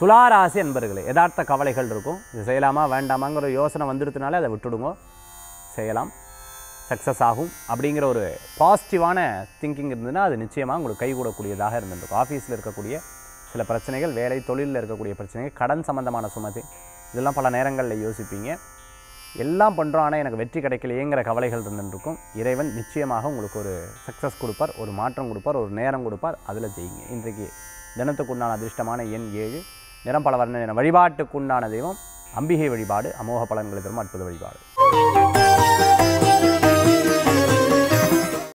துளாராசி என்பர்களே யதார்த்த கவலைகள் இருக்கும் இது செய்யலாமா வேண்டாமாங்கிற யோசனை வந்துடுறதுனால அதை விட்டுடுங்க செய்யலாம் சக்ஸஸ் ஆகும் அப்படிங்கிற ஒரு பாசிட்டிவான திங்கிங் இருந்ததுன்னா அது நிச்சயமாக உங்களுக்கு கைகூடக்கூடியதாக இருந்திருக்கும் ஆஃபீஸில் இருக்கக்கூடிய சில பிரச்சனைகள் வேலை தொழிலில் இருக்கக்கூடிய பிரச்சனைகள் கடன் சம்பந்தமான சுமதி இதெல்லாம் பல நேரங்களில் யோசிப்பீங்க எல்லாம் பண்ணுறோம் ஆனால் எனக்கு வெற்றி கிடைக்கலையேங்கிற கவலைகள் இருந்துருக்கும் இறைவன் நிச்சயமாக உங்களுக்கு ஒரு சக்ஸஸ் கொடுப்பார் ஒரு மாற்றம் கொடுப்பார் ஒரு நேரம் கொடுப்பார் அதில் ஜெயிங்க இன்றைக்கு தினத்துக்குண்டான அதிர்ஷ்டமான எண் ஏழு நிறம் பல வர்ண நிறம் வழிபாட்டுக்குண்டான தெய்வம் அம்பிகை வழிபாடு அமோக பலன்களை தரும் அற்புத வழிபாடு